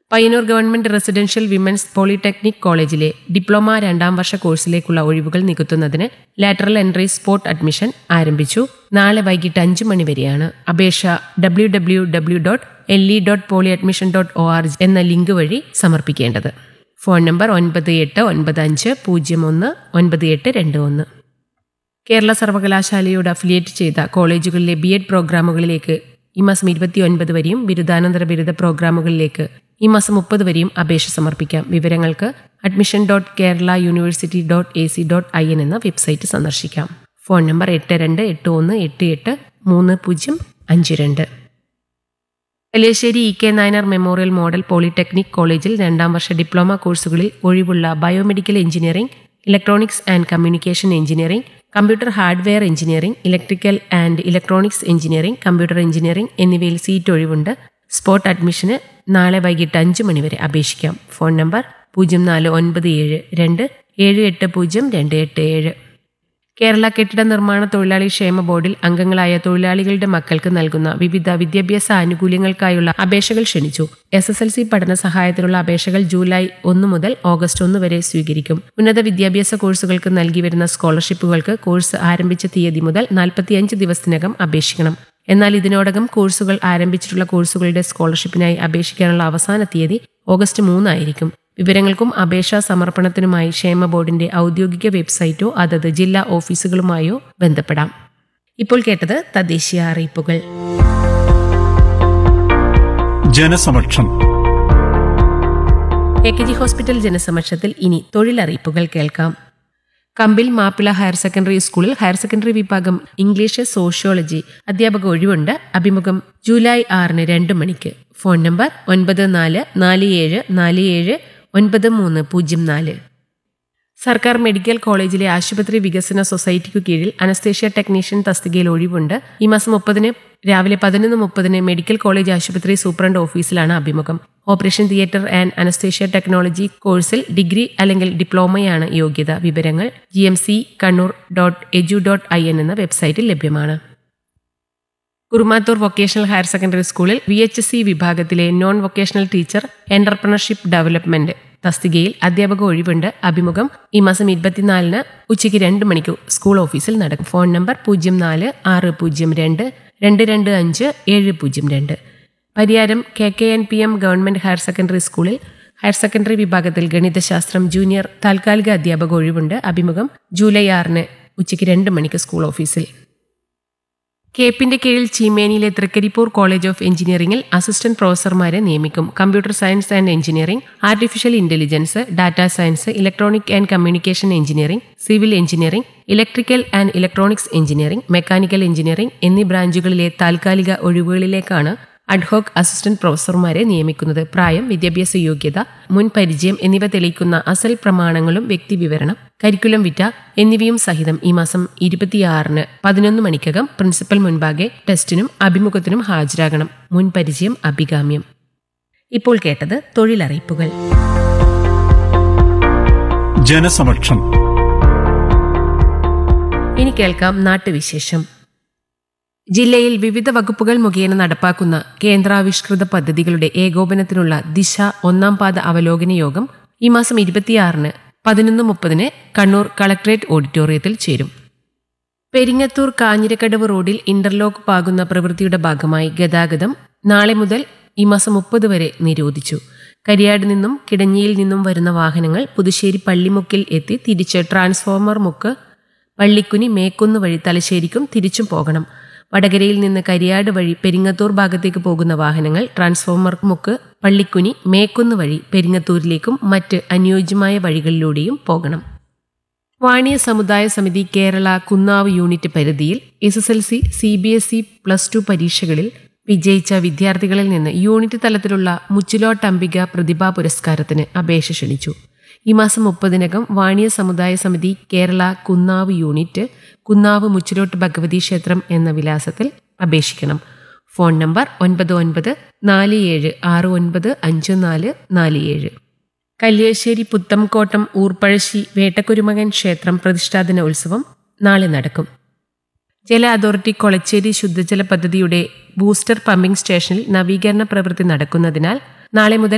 Payyanur government residential women's polytechnic കോളേജിലെ diploma രണ്ടാം വർഷ കോഴ്സിലേക്കുള്ള ഒഴിവുകൾ നികത്തുന്നതിന് ലാറ്ററൽ എൻട്രി സ്പോട്ട് അഡ്മിഷൻ ആരംഭിച്ചു നാളെ വൈകിട്ട് അഞ്ചു മണി വരെയാണ് അപേക്ഷ W W W dot L E dot poly admission dot O R G എന്ന ലിങ്ക് വഴി സമർപ്പിക്കേണ്ടത് ഫോൺ നമ്പർ ഒൻപത് എട്ട് ഒൻപത് അഞ്ച് പൂജ്യം ഒന്ന് ഒൻപത് എട്ട് രണ്ട് ഒന്ന് കേരള സർവകലാശാലയോട് അഫിലിയേറ്റ് ചെയ്ത കോളേജുകളിലെ ബി എഡ് പ്രോഗ്രാമുകളിലേക്ക് ഈ മാസം ഇരുപത്തിയൊൻപത് വരെയും ബിരുദാനന്തര ബിരുദ പ്രോഗ്രാമുകളിലേക്ക് ഈ മാസം മുപ്പത് വരെയും അപേക്ഷ സമർപ്പിക്കാം വിവരങ്ങൾക്ക് admission dot Kerala university dot A C dot I N എന്ന വെബ്സൈറ്റ് സന്ദർശിക്കാം ഫോൺ നമ്പർ എട്ട് രണ്ട് എട്ട് ഒന്ന് എട്ട് എട്ട് മൂന്ന് പൂജ്യം അഞ്ച് രണ്ട് Kalliasseri E K Nayanar memorial model polytechnic കോളേജിൽ രണ്ടാം വർഷ ഡിപ്ലോമ കോഴ്സുകളിൽ ഒഴിവുള്ള biomedical engineering electronics and communication engineering computer hardware engineering electrical and electronics engineering computer engineering എന്നിവയിൽ സീറ്റ് ഒഴിവുണ്ട് സ്പോട്ട് അഡ്മിഷന് നാളെ വൈകിട്ട് അഞ്ച് മണിവരെ അപേക്ഷിക്കാം ഫോൺ നമ്പർ പൂജ്യം നാല് ഒൻപത് ഏഴ് രണ്ട് ഏഴ് എട്ട് പൂജ്യം രണ്ട് എട്ട് ഏഴ് കേരള കെട്ടിട നിർമ്മാണ തൊഴിലാളി ക്ഷേമ ബോർഡിൽ അംഗങ്ങളായ തൊഴിലാളികളുടെ മക്കൾക്ക് നൽകുന്ന വിവിധ വിദ്യാഭ്യാസ ആനുകൂല്യങ്ങൾക്കായുള്ള അപേക്ഷകൾ ക്ഷണിച്ചു എസ് എസ് എൽ സി പഠന സഹായത്തിനുള്ള അപേക്ഷകൾ ജൂലൈ ഒന്ന് മുതൽ ഓഗസ്റ്റ് ഒന്ന് വരെ സ്വീകരിക്കും ഉന്നത വിദ്യാഭ്യാസ കോഴ്സുകൾക്ക് നൽകി വരുന്ന സ്കോളർഷിപ്പുകൾക്ക് കോഴ്സ് ആരംഭിച്ച തീയതി മുതൽ നാൽപ്പത്തിയഞ്ച് ദിവസത്തിനകം അപേക്ഷിക്കണം എന്നാൽ ഇതിനോടകം കോഴ്സുകൾ ആരംഭിച്ചിട്ടുള്ള കോഴ്സുകളുടെ സ്കോളർഷിപ്പിനായി അപേക്ഷിക്കാനുള്ള അവസാന തീയതി ഓഗസ്റ്റ് മൂന്നായിരിക്കും വിവരങ്ങൾക്കും അപേക്ഷാ സമർപ്പണത്തിനുമായി ക്ഷേമ ബോർഡിന്റെ ഔദ്യോഗിക വെബ്സൈറ്റോ അതത് ജില്ലാ ഓഫീസുകളുമായോ ബന്ധപ്പെടാം ഇപ്പോൾ കേട്ടത് തദ്ദേശീയ അറിയിപ്പുകൾ ജനസമക്ഷം എ കെ ജി ഹോസ്പിറ്റൽ ജനസമക്ഷത്തിൽ ഇനി തൊഴിലറിയിപ്പുകൾ കേൾക്കാം കമ്പിൽ മാപ്പിള ഹയർ സെക്കൻഡറി സ്കൂളിൽ ഹയർ സെക്കൻഡറി വിഭാഗം ഇംഗ്ലീഷ് സോഷ്യോളജി അധ്യാപക ഒഴിവുണ്ട് അഭിമുഖം ജൂലൈ ആറിന് രണ്ട് മണിക്ക് ഫോൺ നമ്പർ ഒൻപത് നാല് നാല് ഏഴ് നാല് ഏഴ് ഒൻപത് മൂന്ന് പൂജ്യം നാല് സർക്കാർ മെഡിക്കൽ കോളേജിലെ ആശുപത്രി വികസന സൊസൈറ്റിക്കു കീഴിൽ അനസ്തേഷ്യ ടെക്നീഷ്യൻ തസ്തികയിൽ ഒഴിവുണ്ട് ഈ മാസം മുപ്പതിന് രാവിലെ പതിനൊന്ന് മുപ്പതിന് മെഡിക്കൽ കോളേജ് ആശുപത്രി സൂപ്രണ്ട് ഓഫീസിലാണ് അഭിമുഖം operation theatre and anaesthesia technology കോഴ്സിൽ ഡിഗ്രി അല്ലെങ്കിൽ ഡിപ്ലോമയാണ് യോഗ്യത വിവരങ്ങൾ G M C Kannur dot edu dot I N എന്ന വെബ്സൈറ്റിൽ ലഭ്യമാണ് കുറുമാത്തൂർ വൊക്കേഷണൽ ഹയർ സെക്കൻഡറി സ്കൂളിൽ വി എച്ച് എസ് സി വിഭാഗത്തിലെ non vocational teacher entrepreneurship development തസ്തികയിൽ അധ്യാപക ഒഴിവുണ്ട് അഭിമുഖം ഈ മാസം ഇരുപത്തിനാലിന് ഉച്ചയ്ക്ക് രണ്ട് മണിക്ക് സ്കൂൾ ഓഫീസിൽ നടക്കും ഫോൺ നമ്പർ പൂജ്യം നാല് ആറ് പൂജ്യം രണ്ട് രണ്ട് രണ്ട് അഞ്ച് ഏഴ് പൂജ്യം രണ്ട് Pariyaram K K N P M government higher secondary സ്കൂളിൽ ഹയർ സെക്കൻഡറി വിഭാഗത്തിൽ ഗണിതശാസ്ത്രം ജൂനിയർ താൽക്കാലിക അധ്യാപക ഒഴിവുണ്ട് അഭിമുഖം ജൂലൈ ആറിന് ഉച്ചയ്ക്ക് രണ്ട് മണിക്ക് സ്കൂൾ ഓഫീസിൽ കേപ്പിന്റെ കീഴിൽ ചീമേനിയിലെ തൃക്കരിപ്പൂർ കോളേജ് ഓഫ് എഞ്ചിനീയറിംഗിൽ അസിസ്റ്റന്റ് പ്രൊഫസർമാരെ നിയമിക്കും computer science and engineering artificial intelligence data science electronic and communication engineering civil engineering electrical and electronics engineering mechanical engineering എന്നീ ബ്രാഞ്ചുകളിലെ താൽക്കാലിക ഒഴിവുകളിലേക്കാണ് അഡ്ഹോക് അസിസ്റ്റന്റ് പ്രൊഫസർമാരെ നിയമിക്കുന്നത് പ്രായം വിദ്യാഭ്യാസ യോഗ്യത മുൻ പരിചയം എന്നിവ തെളിയിക്കുന്ന അസൽ പ്രമാണങ്ങളും വ്യക്തിവിവരണം കരിക്കുലം വിറ്റ എന്നിവയും സഹിതം ഈ മാസം ഇരുപത്തിയാറിന് പതിനൊന്ന് മണിക്കകം പ്രിൻസിപ്പൽ മുൻപാകെ ടെസ്റ്റിനും അഭിമുഖത്തിനും ഹാജരാകണം മുൻ പരിചയം അഭികാമ്യം ഇപ്പോൾ കേട്ടത് തൊഴിലറിയിപ്പുകൾ ജനസമക്ഷം ഇനി കേൾക്കാം നാട്ടുവിശേഷം ജില്ലയിൽ വിവിധ വകുപ്പുകൾ മുഖേന നടപ്പാക്കുന്ന കേന്ദ്രാവിഷ്കൃത പദ്ധതികളുടെ ഏകോപനത്തിനുള്ള ദിശ ഒന്നാം പാത അവലോകന യോഗം ഈ മാസം ഇരുപത്തിയാറിന് പതിനൊന്ന് മുപ്പതിന് കണ്ണൂർ കളക്ടറേറ്റ് ഓഡിറ്റോറിയത്തിൽ ചേരും പെരിങ്ങത്തൂർ കാഞ്ഞിരക്കടവ് റോഡിൽ ഇന്റർലോക്ക് പാകുന്ന പ്രവൃത്തിയുടെ ഭാഗമായി ഗതാഗതം നാളെ മുതൽ ഈ മാസം മുപ്പത് വരെ നിരോധിച്ചു കരിയാട് നിന്നും കിടഞ്ഞിയിൽ നിന്നും വരുന്ന വാഹനങ്ങൾ പുതുശ്ശേരി പള്ളിമുക്കിൽ എത്തി തിരിച്ച് ട്രാൻസ്ഫോമർ മുക്ക് പള്ളിക്കുനി മേക്കുന്ന് വഴി തലശ്ശേരിക്കും തിരിച്ചും പോകണം വടകരയിൽ നിന്ന് കരിയാട് വഴി പെരിങ്ങത്തൂർ ഭാഗത്തേക്ക് പോകുന്ന വാഹനങ്ങൾ ട്രാൻസ്ഫോമർ മുക്ക് പള്ളിക്കുനി മേക്കുന്ന് വഴി പെരിങ്ങത്തൂരിലേക്കും മറ്റ് അനുയോജ്യമായ വഴികളിലൂടെയും പോകണം വാണിയ സമുദായ സമിതി കേരള കുന്നാവ് യൂണിറ്റ് പരിധിയിൽ S S L C C B S E plus two പരീക്ഷകളിൽ വിജയിച്ച വിദ്യാർത്ഥികളിൽ നിന്ന് യൂണിറ്റ് തലത്തിലുള്ള മുച്ചിലോട്ടംബിക പ്രതിഭാ പുരസ്കാരത്തിന് അപേക്ഷ ക്ഷണിച്ചു ഈ മാസം മുപ്പതിനകം വാണിയ സമുദായ സമിതി കേരള കുന്നാവ് യൂണിറ്റ് കുന്നാവ് മുച്ചിലോട്ട് ഭഗവതി ക്ഷേത്രം എന്ന വിലാസത്തിൽ അപേക്ഷിക്കണം ഫോൺ നമ്പർ ഒൻപത് ഒൻപത് നാല് ഏഴ് ആറ് ഒൻപത് അഞ്ച് നാല് നാല് ഏഴ് കല്യാശ്ശേരി പുത്തംകോട്ടം ഊർപ്പഴശ്ശി വേട്ടക്കുരുമകൻ ക്ഷേത്രം പ്രതിഷ്ഠാദിന ഉത്സവം നാളെ നടക്കും ജല അതോറിറ്റി കൊളച്ചേരി ശുദ്ധജല പദ്ധതിയുടെ ബൂസ്റ്റർ പമ്പിംഗ് സ്റ്റേഷനിൽ നവീകരണ പ്രവൃത്തി നടക്കുന്നതിനാൽ നാളെ മുതൽ